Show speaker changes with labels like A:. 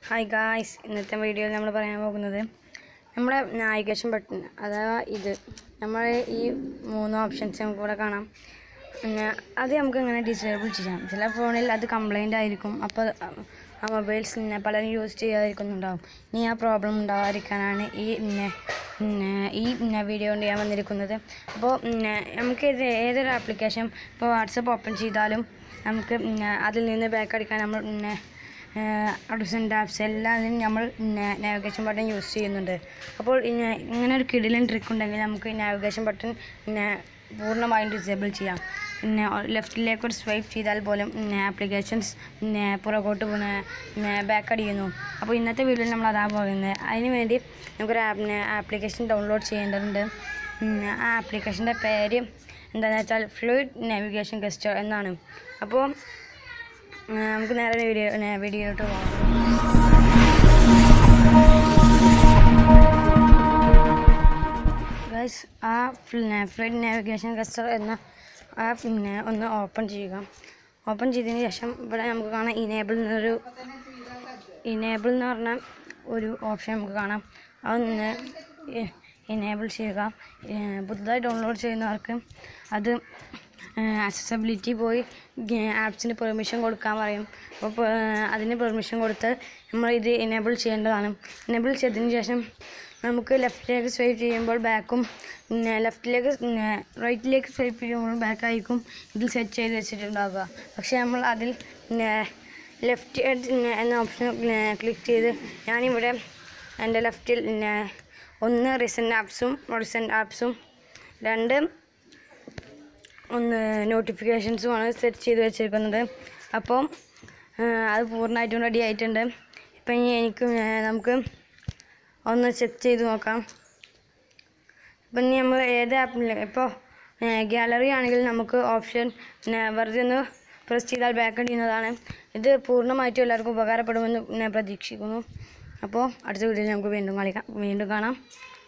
A: hi guys ഇന്നത്തെ വീഡിയോയിൽ നമ്മൾ പറയാൻ പോകുന്നത് നമ്മുടെ നാവിഗേഷൻ ബട്ടൺ അഥവാ ഇത് നമ്മൾ ഈ മൂന്ന് ഓപ്ഷൻസ് നമുക്ക് ഇവിടെ കാണാം പിന്നെ അത് നമുക്ക് ഇങ്ങനെ ഡിസേബിൾ ചെയ്യാം ചില ഫോണിൽ അത് കംപ്ലൈൻ്റ് ആയിരിക്കും അപ്പോൾ ആ മൊബൈൽസ് പിന്നെ പലരും യൂസ് ചെയ്യാതിരിക്കുന്നുണ്ടാവും ഇനി ആ പ്രോബ്ലം ഉണ്ടാവാതിരിക്കാനാണ് ഈ പിന്നെ പിന്നെ ഈ പിന്നെ വീഡിയോ കൊണ്ട് ഞാൻ വന്നിരിക്കുന്നത് അപ്പോൾ പിന്നെ നമുക്ക് ഇത് ഏതൊരു ആപ്ലിക്കേഷൻ ഇപ്പോൾ വാട്സപ്പ് ഓപ്പൺ ചെയ്താലും നമുക്ക് പിന്നെ അതിൽ നിന്ന് ബാക്ക് അടിക്കാൻ നമ്മൾ പിന്നെ അഡ്സൻ്റ് ആപ്സ് എല്ലാത്തിനും നമ്മൾ നാവിഗേഷൻ ബട്ടൺ യൂസ് ചെയ്യുന്നുണ്ട് അപ്പോൾ ഇങ്ങനെ ഇങ്ങനെ ഒരു കിടിലൻ ട്രിക്ക് ഉണ്ടെങ്കിൽ നമുക്ക് നാവിഗേഷൻ ബട്ടൺ പിന്നെ പൂർണ്ണമായും ഡിസേബിൾ ചെയ്യാം പിന്നെ ലെഫ്റ്റിലേക്ക് ഒരു സ്വൈപ്പ് ചെയ്താൽ പോലും ആപ്ലിക്കേഷൻസ് പിന്നെ പുറകോട്ട് പിന്നെ പിന്നെ ബാക്ക് അടിക്കുന്നു അപ്പോൾ ഇന്നത്തെ വീഡിയോയിൽ നമ്മൾ അതാ പറയുന്നത് അതിന് വേണ്ടി നമുക്കൊരു ആപ്പ് ആപ്ലിക്കേഷൻ ഡൗൺലോഡ് ചെയ്യേണ്ടതുണ്ട് പിന്നെ ആ ആപ്ലിക്കേഷൻ്റെ പേര് എന്താണെന്ന് വെച്ചാൽ ഫ്ലൂയിഡ് നാവിഗേഷൻ ഗസ്റ്റർ എന്നാണ് അപ്പോൾ ആ, നമുക്ക് നേരെ വീഡിയോ വീഡിയോയിലോട്ട് പോകാം ഗൈസ് ആ ഫ്ലൈറ്റ് നാവിഗേഷൻ കസ്റ്റർ എന്ന ആ പിന്നെ ഒന്ന് ഓപ്പൺ ചെയ്യുക ഓപ്പൺ ചെയ്തതിന് ശേഷം ഇവിടെ നമുക്ക് കാണാം ഇനേബിൾ എന്നൊരു ഇനേബിൾ എന്ന് പറഞ്ഞ ഒരു ഓപ്ഷൻ നമുക്ക് കാണാം അതൊന്ന് ഇനേബിൾ ചെയ്യുക ഏഹ് പുതുതായി ഡൗൺലോഡ് ചെയ്യുന്നവർക്ക് അത് ആക്സസബിലിറ്റി പോയി ആപ്സിന് പെർമിഷൻ കൊടുക്കാൻ പറയും അപ്പോൾ അതിന് പെർമിഷൻ കൊടുത്ത് നമ്മൾ ഇത് എനേബിൾ ചെയ്യേണ്ടതാണ് എനേബിൾ ചെയ്തതിന് ശേഷം നമുക്ക് ലെഫ്റ്റിലേക്ക് സ്വൈപ്പ് ചെയ്യുമ്പോൾ ബാക്കും പിന്നെ ലെഫ്റ്റിലേക്ക് റൈറ്റിലേക്ക് സ്വൈപ്പ് ചെയ്യുമ്പോൾ ബാക്ക് ആയിരിക്കും ഇതിൽ സെറ്റ് ചെയ്ത് വെച്ചിട്ടുണ്ടാവുക പക്ഷേ നമ്മൾ അതിൽ പിന്നെ ലെഫ്റ്റ് എന്ന ഓപ്ഷൻ ക്ലിക്ക് ചെയ്ത് ഞാനിവിടെ എൻ്റെ ലെഫ്റ്റിൽ പിന്നെ ഒന്ന് റിസൻറ്റ് ആപ്സും റിസൻറ്റ് ആപ്സും രണ്ട് ഒന്ന് നോട്ടിഫിക്കേഷൻസുമാണ് സെറ്റ് ചെയ്ത് വെച്ചിരിക്കുന്നത് അപ്പം ആ, അത് പൂർണ്ണമായിട്ടും റെഡി ആയിട്ടുണ്ട് ഇപ്പം ഇനി എനിക്ക് ആ, നമുക്ക് ഒന്ന് ചെക്ക് ചെയ്ത് നോക്കാം ഇപ്പം ഇനി നമ്മൾ ഏത് ആപ്പിൽ ഇപ്പോൾ ഗാലറി ആണെങ്കിൽ നമുക്ക് ഓപ്ഷൻ പിന്നെ വെറുതെ ഒന്ന് പ്രസ് ചെയ്താൽ ബാക്ക് ചെയ്യുന്നതാണ് ഇത് പൂർണ്ണമായിട്ടും എല്ലാവർക്കും ഉപകാരപ്പെടുമെന്ന് ഞാൻ പ്രതീക്ഷിക്കുന്നു അപ്പോൾ അടുത്ത വീഡിയോയിൽ നമുക്ക് വീണ്ടും കളിക്കാം വീണ്ടും കാണാം